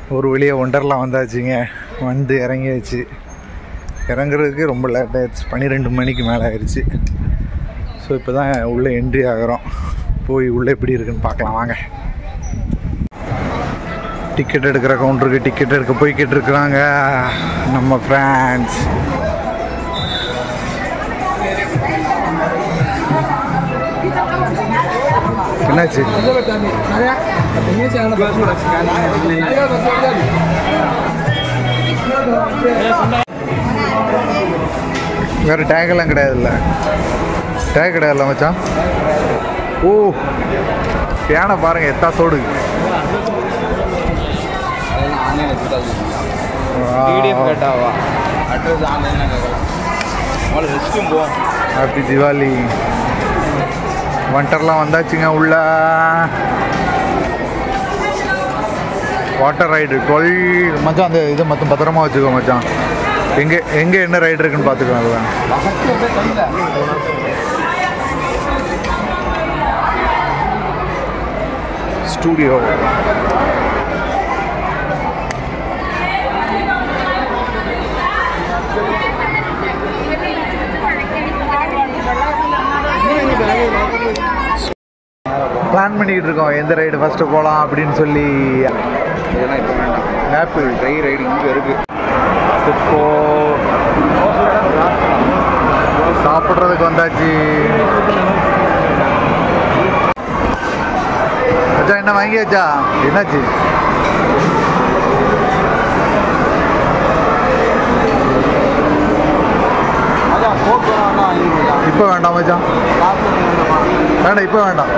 ஒரு வழியாக ஒண்டர்லாம் வந்தாச்சுங்க வந்து இறங்கியாச்சு இறங்குறதுக்கு ரொம்ப லேட் ஆயிடுச்சு பன்னிரெண்டு மணிக்கு மேலே ஆயிடுச்சு ஸோ இப்போ தான் உள்ளே என்ட்ரி ஆகிறோம் போய் உள்ளே எப்படி இருக்குன்னு பார்க்கலாம் வாங்க டிக்கெட் எடுக்கிற கவுண்டருக்கு டிக்கெட் எடுக்க போய்கிட்டு இருக்கிறாங்க நம்ம ஃப்ரெண்ட்ஸ் என்னாச்சு வேறு டேக் எல்லாம் கிடையாதுல்ல டேக் கிடையாதுல்ல மச்சான் ஓ யானை பாருங்க எத்தா சோடு பிடிஎஃப் கேட்டாவா அட்ரஸ் ஆன்லைனில் கேட்கலாம் முதல்ல ரெஸ்ட்டும் போவோம் ஹாப்பி திவாலி வண்டர்லாம் வந்தாச்சுங்க உள்ள வாட்டர் ரைடு டுவெல் மச்சான் அந்த இது மொத்தம் பத்திரமா வச்சுக்கோ மச்சான் எங்கே எங்கே என்ன ரைடு இருக்குன்னு பார்த்துக்கலாம் அதுதான் ஸ்டூடியோ பிளான் பண்ணிக்கிட்டு இருக்கோம் எந்த ரைடு ஃபஸ்ட்டு போகலாம் அப்படின்னு சொல்லி இதெல்லாம் இப்போ வேண்டாம் ஆப்பிள் ட்ரை ரைடு இங்கே இருக்கு இப்போ சாப்பிட்றதுக்கு வந்தாச்சு அச்சா என்ன வாங்கியாச்சா என்னாச்சு அதான் கோக்கு வேணாம் வாங்கிக்கலாம் இப்போ வேண்டாம் மச்சான் வேண்டாம் இப்போ வேண்டாம்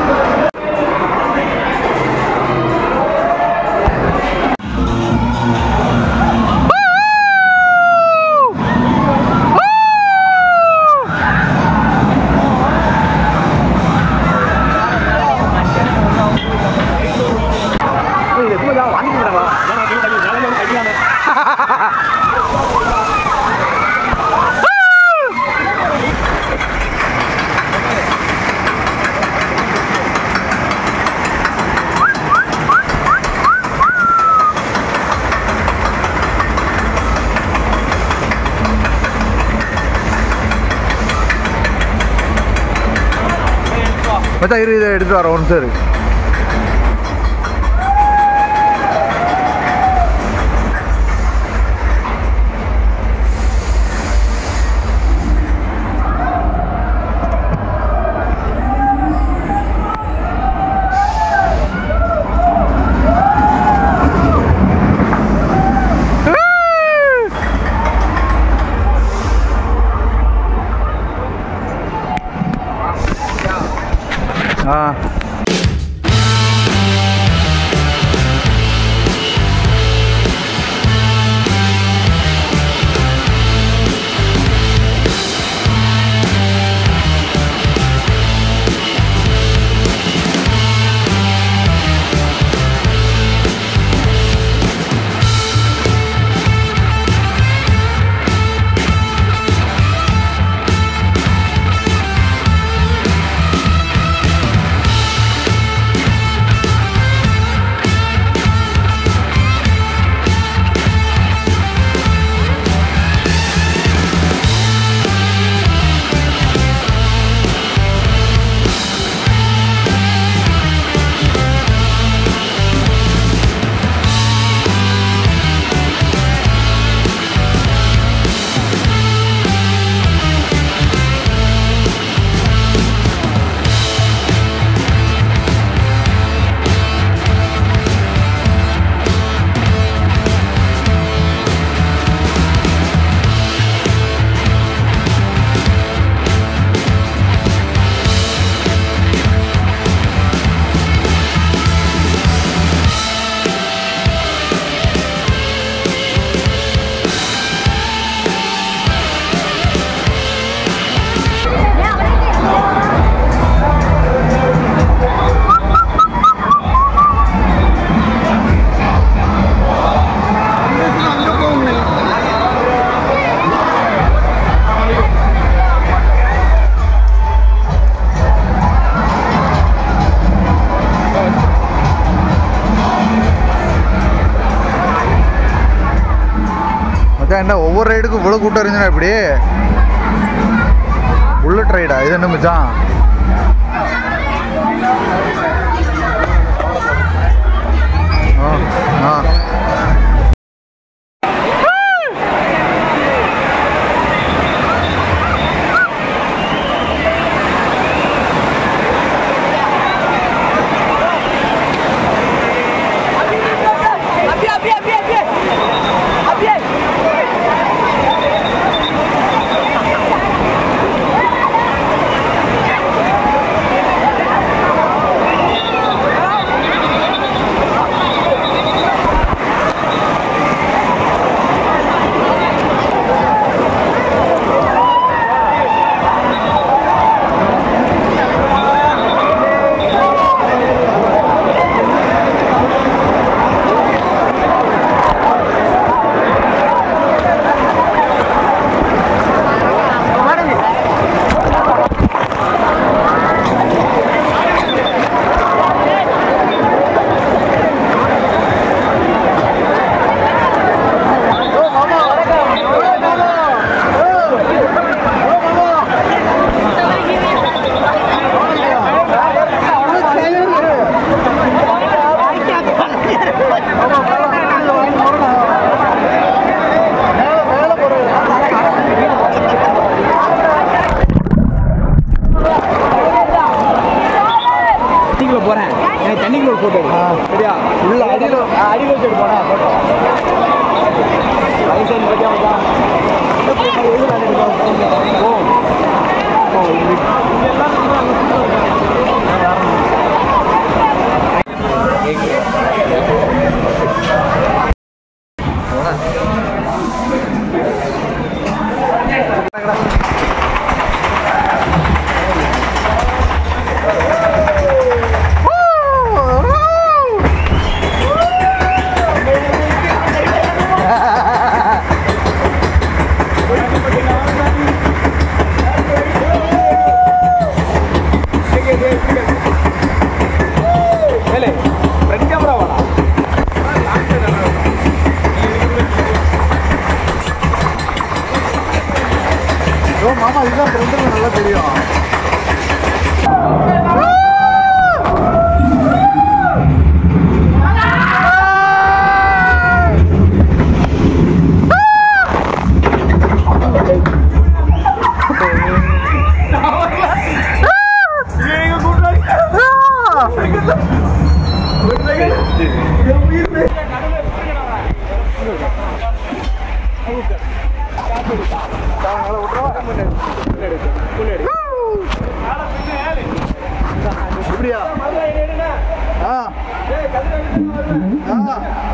மச்சான் இரு இதை எடுத்து வர ஒன்று சார் ஆ என்ன ஒவ்வொரு ரைடுக்கும் இவ்வளோ கூட்டம் இருந்துச்சுன்னா எப்படி புல்லட் ரைடா இது என்ன மச்சான் ஆ ஆ தண்ணிக்குள்ள போறேன் எனக்கு தண்ணிக்குள்ள ஒரு போட்டோ சரியா உள்ள அடியில் அடியில் வச்சு போனேன் போட்டோ லைசன்ஸ் பற்றியா மச்சான் ஓ ஓ மேலே ஃப்ரண்ட் கேமரா வாடா ஓ மாமா இதுதான் ஃப்ரெண்டுங்க நல்லா தெரியும் இப்படியா ஆ ஆ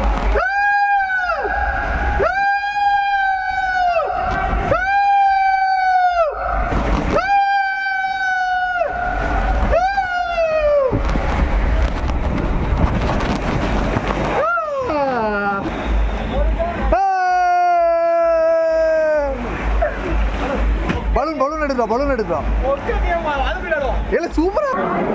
பலூன் பலூன் எடுக்கிறோம் பலூன் எடுக்கிறோம் இல்ல சூப்பரா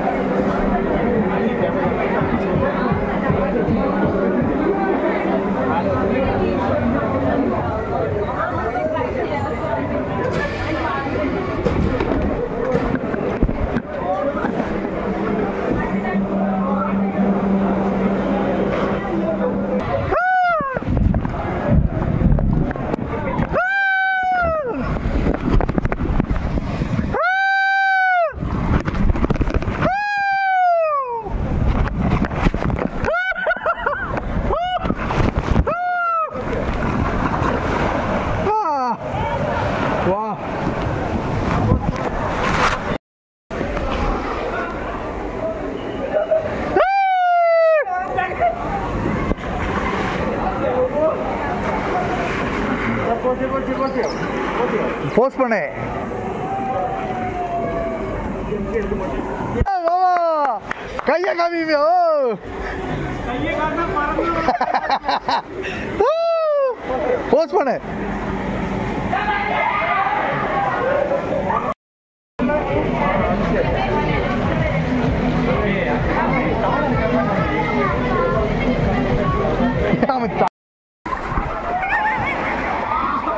வா போஸ்ட் பண்ணு கைய காமிங்க போஸ்ட் பண்ணு அவன்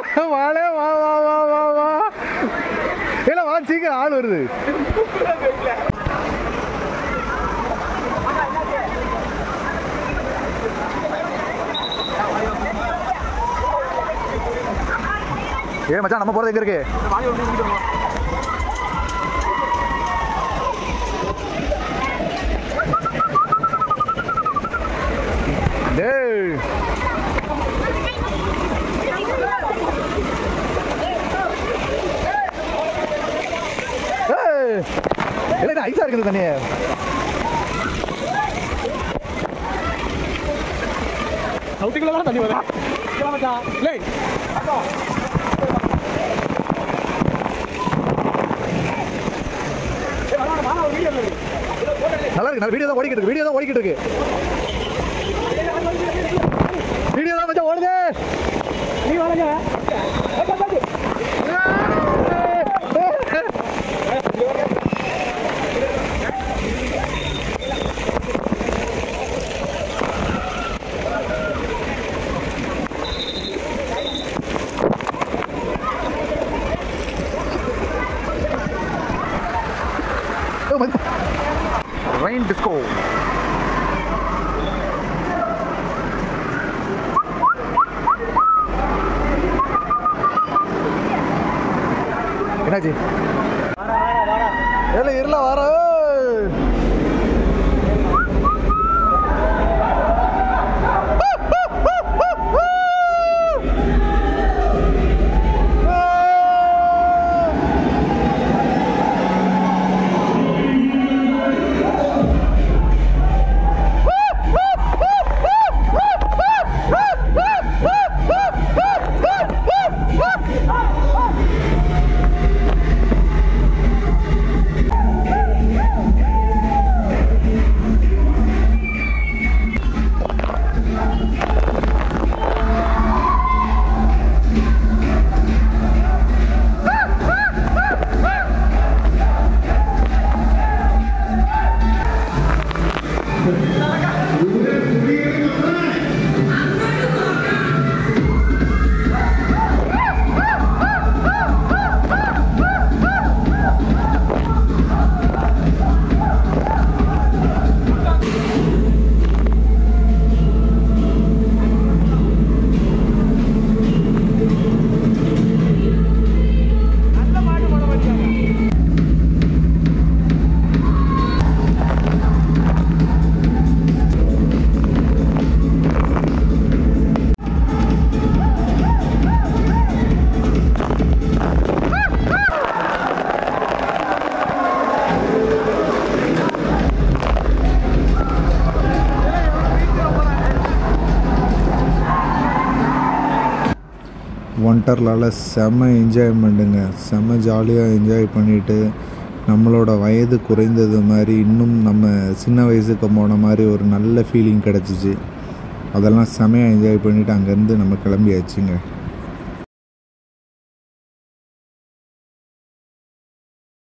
வாழே வா வா வா வா வா இல்ல வா சீக்கிரம் ஆள் வருது ஏ மச்சான் நம்ம போறது எங்க இருக்கு டேய் ஏய் இல்லை ஐஸா இருக்குது தண்ணி சவுத்துக்குள்ள தான் தண்ணி வரும் இல்லை நல்லா இருக்கு நல்ல வீடியோ தான் ஓடிக்கிட்டு இருக்கு வீடியோ தான் ஓடிக்கிட்டு இருக்கு வீடியோ தான் மச்சான் ஓடுது நீ வாங்க ரெயின் டிஸ்கோ என்னாச்சு ஏல இருல வர ஒண்டர்லால செம்ம என்ஜாய்மெண்ட்டுங்க செம்ம ஜாலியாக என்ஜாய் பண்ணிவிட்டு நம்மளோட வயது குறைந்தது மாதிரி இன்னும் நம்ம சின்ன வயசுக்கு போன மாதிரி ஒரு நல்ல ஃபீலிங் கிடச்சிச்சு அதெல்லாம் செமையாக என்ஜாய் பண்ணிவிட்டு அங்கேருந்து நம்ம கிளம்பியாச்சுங்க